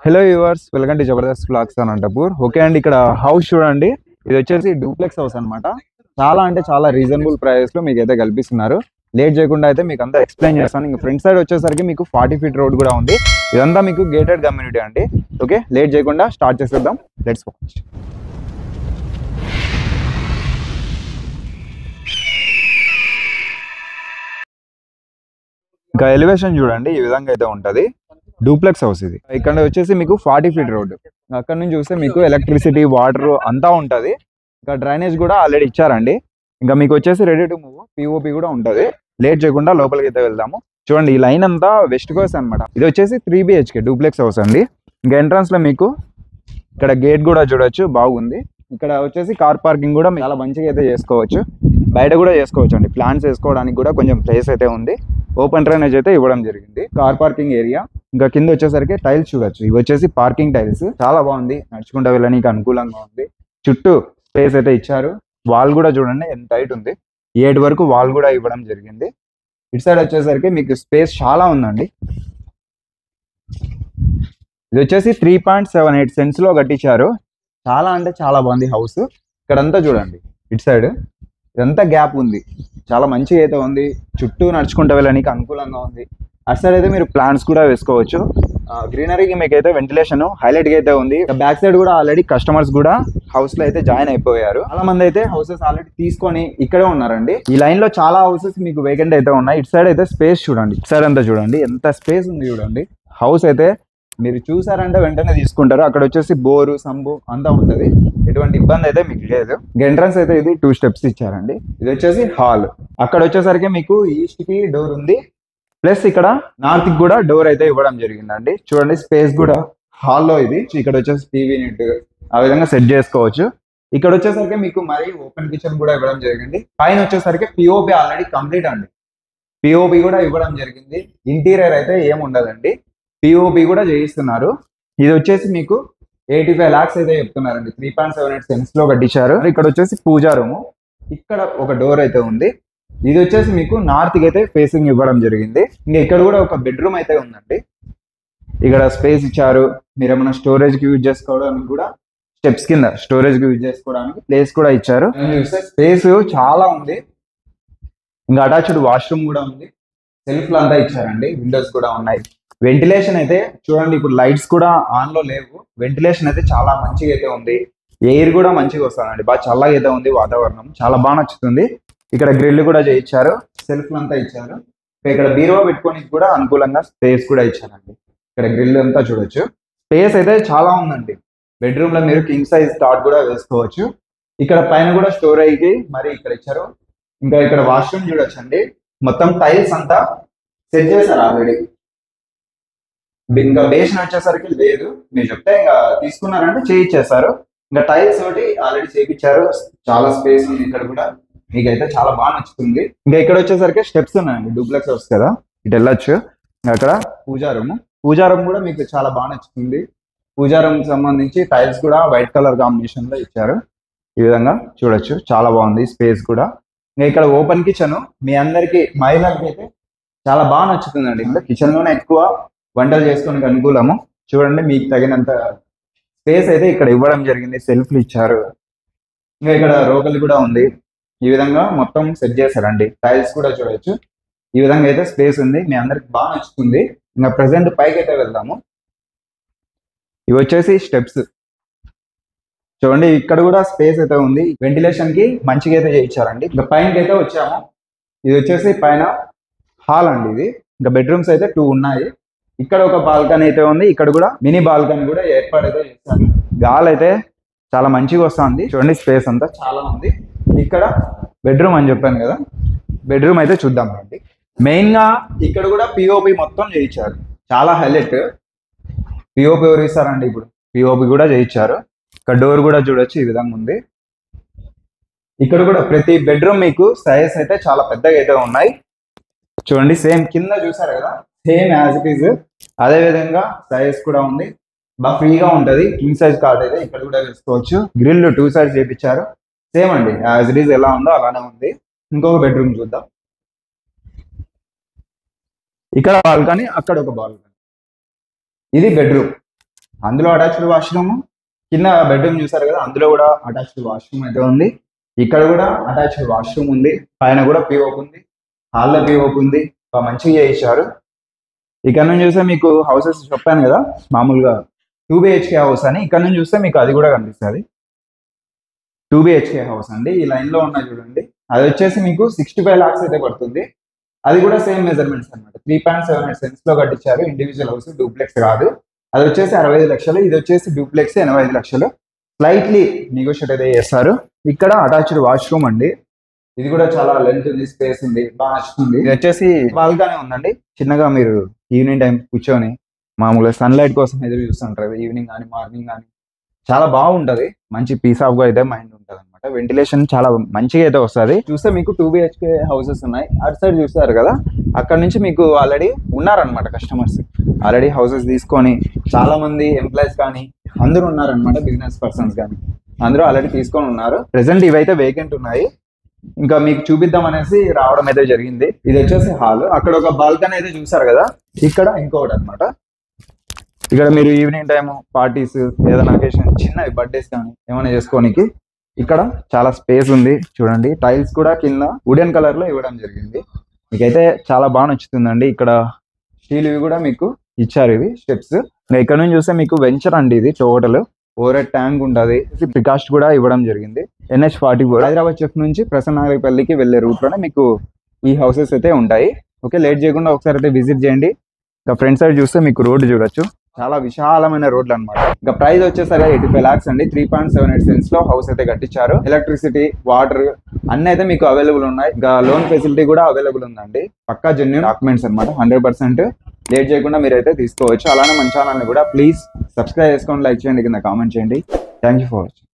hello viewers welcome to Jabardasth vlogs Anantapur okay అండి ఇక్కడ house చూడండి ఇది వచ్చేసి డూప్లెక్స్ హౌస్ అన్నమాట చాలా అంటే చాలా రీజనబుల్ ప్రైస్ లో మీకు అయితే కల్పిస్తున్నారు లేట్ చేయకుండా అయితే మీకు అంతా ఎక్స్ప్లెయిన్ చేస్తాను ఇంకా ఫ్రంట్ సైడ్ వచ్చేసరికి మీకు ఫార్టీ ఫీట్ రోడ్ కూడా ఉంది ఇదంతా మీకు గేటెడ్ కమ్యూనిటీ అండి ఓకే లేట్ చేయకుండా స్టార్ట్ చేసేద్దాం లెట్స్ వాచ్ ఇంకా ఎలివేషన్ చూడండి ఈ విధంగా అయితే ఉంటది డూప్లెక్స్ హౌస్ ఇది ఇక్కడ వచ్చేసి మీకు ఫార్టీ ఫీట్ రోడ్ అక్కడ నుంచి చూస్తే మీకు ఎలక్ట్రిసిటీ వాటర్ అంతా ఉంటది ఇంకా డ్రైనేజ్ కూడా ఆల్రెడీ ఇచ్చారండి ఇంకా మీకు వచ్చేసి రెడీ టు మూవ్ పిఓపి కూడా ఉంటది లేట్ చేయకుండా లోపలికి అయితే వెళ్దాము చూడండి ఈ లైన్ అంతా వెస్ట్ కోస్ట్ అన్నమాట ఇది వచ్చేసి త్రీ బిహెచ్కే డూప్లెక్స్ హౌస్ అండి ఇంకా ఎంట్రన్స్ లో మీకు ఇక్కడ గేట్ కూడా చూడొచ్చు బాగుంది ఇక్కడ వచ్చేసి కార్ పార్కింగ్ కూడా చాలా మంచిగా అయితే చేసుకోవచ్చు బయట కూడా చేసుకోవచ్చు అండి ప్లాన్స్ వేసుకోవడానికి కూడా కొంచెం ప్లేస్ అయితే ఉంది ఓపెన్ డ్రైనేజ్ అయితే ఇవ్వడం జరిగింది కార్ పార్కింగ్ ఏరియా ఇంకా కింద వచ్చేసరికి టైల్స్ చూడొచ్చు ఇవి వచ్చేసి పార్కింగ్ టైల్స్ చాలా బాగుంది నడుచుకుంటూ వెళ్ళడానికి అనుకూలంగా ఉంది చుట్టూ స్పేస్ అయితే ఇచ్చారు వాల్ కూడా చూడండి ఎంత హైట్ ఉంది ఏడు వరకు వాల్ కూడా ఇవ్వడం జరిగింది ఇటు సైడ్ వచ్చేసరికి మీకు స్పేస్ చాలా ఉందండి ఇది వచ్చేసి three point seven eight cents లో కట్టించారు చాలా అంటే చాలా బాగుంది హౌస్ ఇక్కడంతా చూడండి ఇటు సైడ్ ఇదంతా గ్యాప్ ఉంది చాలా మంచిగా అయితే ఉంది చుట్టూ నడుచుకుంటూ వెళ్ళడానికి అనుకూలంగా ఉంది అటు సైడ్ అయితే మీరు ప్లాంట్స్ కూడా వేసుకోవచ్చు గ్రీనరీకి మీకు అయితే వెంటిలేషన్ హైలైట్ గా అయితే ఉంది బ్యాక్ సైడ్ కూడా ఆల్రెడీ కస్టమర్స్ కూడా హౌస్ లో అయితే జాయిన్ అయిపోయారు చాలా మంది అయితే హౌసెస్ ఆల్రెడీ తీసుకొని ఇక్కడే ఉన్నారండి ఈ లైన్ లో చాలా హౌసెస్ మీకు వేకెంట్ అయితే ఉన్నాయి ఇటు సైడ్ అయితే స్పేస్ చూడండి ఇటు సైడ్ అంతా చూడండి ఎంత స్పేస్ ఉంది చూడండి హౌస్ అయితే మీరు చూసారంటే వెంటనే తీసుకుంటారు అక్కడ వచ్చేసి బోరు సంబు అంతా ఉంటది ఎటువంటి ఇబ్బంది అయితే మీకు లేదు ఎంట్రన్స్ అయితే ఇది టూ స్టెప్స్ ఇచ్చారండి ఇది వచ్చేసి హాల్ అక్కడ వచ్చేసరికి మీకు ఈస్ట్ కి డోర్ ఉంది ప్లస్ ఇక్కడ నార్త్ కి కూడా డోర్ అయితే ఇవ్వడం జరిగిందండి చూడండి స్పేస్ కూడా హాల్లో ఇది ఇక్కడ వచ్చేసి టీవీ నెట్ ఆ విధంగా సెట్ చేసుకోవచ్చు ఇక్కడ వచ్చేసరికి మీకు మరి ఓపెన్ కిచెన్ కూడా ఇవ్వడం జరిగింది పైన వచ్చేసరికి పిఓపి ఆల్రెడీ కంప్లీట్ అండి పిఓపి కూడా ఇవ్వడం జరిగింది ఇంటీరియర్ అయితే ఏం ఉండదండి పిఓపి కూడా చేయిస్తున్నారు ఇది వచ్చేసి మీకు ఎయిటీ ఫైవ్ లాక్స్ అయితే చెప్తున్నారండి three point seven eight cents లో కట్టించారు ఇక్కడ వచ్చేసి పూజా రూమ్ ఇక్కడ ఒక డోర్ అయితే ఉంది ఇది వచ్చేసి మీకు నార్త్ కి అయితే ఫేసింగ్ ఇవ్వడం జరిగింది ఇంకా ఇక్కడ కూడా ఒక బెడ్రూమ్ అయితే ఉందండి ఇక్కడ స్పేస్ ఇచ్చారు మీరు ఏమైనా స్టోరేజ్ కి యూజ్ చేసుకోవడానికి కూడా స్టెప్స్ కింద స్టోరేజ్ కి యూజ్ చేసుకోవడానికి ప్లేస్ కూడా ఇచ్చారు స్పేస్ చాలా ఉంది ఇంకా అటాచ్డ్ వాష్రూమ్ కూడా ఉంది సెల్ఫ్ అంతా ఇచ్చారండి విండోస్ కూడా ఉన్నాయి వెంటిలేషన్ అయితే చూడండి ఇప్పుడు లైట్స్ కూడా ఆన్ లో లేవు వెంటిలేషన్ అయితే చాలా మంచిగా అయితే ఉంది ఎయిర్ కూడా మంచిగా వస్తుందండి బాగా చల్లగా అయితే ఉంది వాతావరణం చాలా బాగా నచ్చుతుంది ఇక్కడ గ్రిల్ కూడా చేయించారు సెల్ఫ్ అంతా ఇచ్చారు ఇక్కడ బీరువా పెట్టుకోనికి కూడా అనుకూలంగా స్పేస్ కూడా ఇచ్చారండి ఇక్కడ గ్రిల్ అంతా చూడొచ్చు స్పేస్ అయితే చాలా ఉందండి బెడ్రూమ్ లో మీరు కింగ్ సైజ్ టాట్ కూడా వేసుకోవచ్చు ఇక్కడ పైన కూడా స్టోరేజ్ కి మరి ఇక్కడ ఇచ్చారు ఇంకా ఇక్కడ వాష్రూమ్ చూడొచ్చండి మొత్తం టైల్స్ అంతా సెట్ చేశారు ఆల్రెడీ ఇంకా బేషన్ వచ్చేసరికి లేదు మీరు చెప్తే ఇంకా తీసుకున్నారంటే చేయించేస్తారు ఇంకా టైల్స్ ఒకటి ఆల్రెడీ చేయించారు చాలా స్పేస్ ఉంది ఇక్కడ కూడా మీకైతే చాలా బాగా నచ్చుతుంది ఇంకా ఇక్కడ వచ్చేసరికి స్టెప్స్ ఉన్నాయండి డూప్లెక్స్ హౌస్ కదా ఇటు వెళ్ళొచ్చు ఇంకా అక్కడ పూజా రూమ్ పూజా రూమ్ కూడా మీకు చాలా బాగా నచ్చుతుంది పూజా రూమ్ సంబంధించి టైల్స్ కూడా వైట్ కలర్ కాంబినేషన్ లో ఇచ్చారు ఈ విధంగా చూడొచ్చు చాలా బాగుంది స్పేస్ కూడా ఇంకా ఇక్కడ ఓపెన్ కిచెన్ మీ అందరికి మహిళలకి అయితే చాలా బాగా నచ్చుతుందండి ఇంకా కిచెన్ లోనే ఎక్కువ వంటలు చేసుకోవడానికి అనుకూలము చూడండి మీకు తగినంత స్పేస్ అయితే ఇక్కడ ఇవ్వడం జరిగింది సెల్ఫ్లు ఇచ్చారు ఇంకా ఇక్కడ రోకలి కూడా ఉంది ఈ విధంగా మొత్తం సెట్ చేశారండి టైల్స్ కూడా చూడొచ్చు ఈ విధంగా అయితే స్పేస్ ఉంది మీ అందరికి బాగా నచ్చుతుంది ఇంకా ప్రజెంట్ పైకి అయితే వెళ్దాము ఇవి వచ్చేసి స్టెప్స్ చూడండి ఇక్కడ కూడా స్పేస్ అయితే ఉంది వెంటిలేషన్ కి మంచిగా అయితే చేయించారండి ఇంకా పైనకి అయితే వచ్చాము ఇది వచ్చేసి పైన హాల్ అండి ఇది ఇంకా బెడ్రూమ్స్ అయితే టూ ఉన్నాయి ఇక్కడ ఒక బాల్కనీ అయితే ఉంది ఇక్కడ కూడా మినీ బాల్కనీ కూడా ఏర్పాటు అయితే చేశారు గాలి అయితే చాలా మంచిగా వస్తుంది చూడండి స్పేస్ అంతా చాలా ఉంది ఇక్కడ బెడ్రూమ్ అని చెప్పాను కదా బెడ్రూమ్ అయితే చూద్దాం రండి మెయిన్ గా ఇక్కడ కూడా పిఓపి మొత్తం చేయించారు చాలా హైలైట్ పిఓపి ఎవరు ఇస్తారండి ఇప్పుడు పిఓపి కూడా చేయించారు ఇక్కడ డోర్ కూడా చూడొచ్చు ఈ విధంగా ఉంది ఇక్కడ కూడా ప్రతి బెడ్రూమ్ మీకు సైజ్ అయితే చాలా పెద్దగా అయితే ఉన్నాయి చూడండి సేమ్ కింద చూసారు కదా సేమ్ యాజ్ ఇట్ ఈజ్ అదే విధంగా సైజ్ కూడా ఉంది బాగా ఫ్రీగా ఉంటది కింగ్ సైజ్ కార్డ్ అయితే ఇక్కడ కూడా వేసుకోవచ్చు గ్రిల్ టూ సైడ్స్ చేపించారు సేమ్ అండి యాజ్ ఇట్ ఈజ్ ఎలా ఉందో అలానే ఉంది ఇంకొక బెడ్రూమ్ చూద్దాం ఇక్కడ బాల్కనీ అక్కడ ఒక బాల్కనీ ఇది బెడ్రూమ్ అందులో అటాచ్డ్ వాష్రూమ్ కింద బెడ్రూమ్ చూసారు కదా అందులో కూడా అటాచ్డ్ వాష్రూమ్ అయితే ఉంది ఇక్కడ కూడా అటాచ్డ్ వాష్రూమ్ ఉంది పైన కూడా పిఓప్ ఉంది హాల్లో పిఓప్ ఉంది బాగా మంచిగా చేయించారు ఇక్కడ నుంచి చూస్తే మీకు హౌసెస్ చెప్పాను కదా మామూలుగా టూ బిహెచ్కే హౌస్ అని ఇక్కడ నుంచి చూస్తే మీకు అది కూడా కనిపిస్తుంది టూ బిహెచ్కే హౌస్ అండి ఈ లైన్ లో ఉన్నాయి చూడండి అది వచ్చేసి మీకు సిక్స్టీ ఫైవ్ లాక్స్ అయితే పడుతుంది అది కూడా సేమ్ మెజర్మెంట్స్ అనమాట three point seven eight cents లో కట్టించారు ఇండివిజువల్ హౌస్ డూప్లెక్స్ కాదు అది వచ్చేసి అరవై ఐదు లక్షలు ఇది వచ్చేసి డూప్లెక్స్ ఎనభై ఐదు లక్షలు స్లైట్లీ నెగోషియేట్ అయితే చేస్తారు ఇక్కడ అటాచ్డ్ వాష్రూమ్ అండి ఇది కూడా చాలా లెంత్ ఉంది స్పేస్ ఉంది బాగా నచ్చుతుంది ఇది వచ్చేసి బాల్గానే ఉందండి చిన్నగా మీరు ఈవినింగ్ టైం కూర్చొని మామూలుగా సన్లైట్ కోసం ఎదురు చూస్తుంటారు ఈవినింగ్ కానీ మార్నింగ్ కానీ చాలా బాగుంటది మంచి పీస్ ఆఫ్ గా అయితే మైండ్ ఉంటది అనమాట వెంటిలేషన్ చాలా మంచిగా అయితే వస్తుంది చూస్తే మీకు టూ బిహెచ్కే హౌసెస్ ఉన్నాయి అటు సైడ్ చూస్తారు కదా అక్కడ నుంచి మీకు ఆల్రెడీ ఉన్నారనమాట కస్టమర్స్ ఆల్రెడీ హౌసెస్ తీసుకొని చాలా మంది ఎంప్లాయీస్ కానీ అందరూ ఉన్నారనమాట బిజినెస్ పర్సన్స్ కానీ అందరూ ఆల్రెడీ తీసుకొని ఉన్నారు ప్రెసెంట్ ఇవైతే వేకెంట్ ఉన్నాయి ఇంకా మీకు చూపిద్దాం అనేసి రావడం అయితే జరిగింది ఇది వచ్చేసి హాల్ అక్కడ ఒక బాల్కనీ అయితే చూసారు కదా ఇక్కడ ఇంకొకటి అన్నమాట ఇక్కడ మీరు ఈవినింగ్ టైం పార్టీస్ ఏదైనా అకేషన్ చిన్న బర్త్డేస్ కానీ ఏమైనా చేసుకోనికి ఇక్కడ చాలా స్పేస్ ఉంది చూడండి టైల్స్ కూడా కింద వుడెన్ కలర్ లో ఇవ్వడం జరిగింది మీకైతే చాలా బాగా నచ్చుతుందండి ఇక్కడ స్టీల్ ఇవి కూడా మీకు ఇచ్చారు ఇవి స్టెప్స్ ఇంకా ఇక్కడ నుంచి చూస్తే మీకు వెంచర్ అండి ఇది టోటల్ ఓవర్ ట్యాంక్ ఉంటుంది ప్రికాస్ట్ కూడా ఇవ్వడం జరిగింది ఎన్హెచ్ ఫార్టీ ఫోర్ హైదరాబాద్ చెఫ్ నుంచి ప్రసన్నపల్లికి వెళ్ళే రూట్ లోనే మీకు ఈ హౌసెస్ అయితే ఉంటాయి ఓకే లేట్ చేయకుండా ఒకసారి అయితే విజిట్ చేయండి ఇంకా ఫ్రంట్ సైడ్ చూస్తే మీకు రోడ్డు చూడొచ్చు చాలా విశాలమైన రోడ్లు అన్నమాట ఇంకా ప్రైస్ వచ్చేసరికి ఎయిటీ ఫైవ్ లాక్స్ అండి three point seven eight cents లో హౌస్ అయితే కట్టించారు ఎలక్ట్రిసిటీ వాటర్ అన్ని అయితే మీకు అవైలబుల్ ఉన్నాయి ఇంకా లోన్ ఫెసిలిటీ కూడా అవైలబుల్ ఉందండి పక్కా జెన్యున్ డాక్యుమెంట్స్ అనమాట హండ్రెడ్ పర్సెంట్ లేట్ చేయకుండా మీరైతే తీసుకోవచ్చు అలానే మన ఛానల్ని కూడా ప్లీజ్ సబ్స్క్రైబ్ చేసుకోండి లైక్ చేయండి కింద కామెంట్ చేయండి థ్యాంక్ యూ ఫర్ వాచింగ్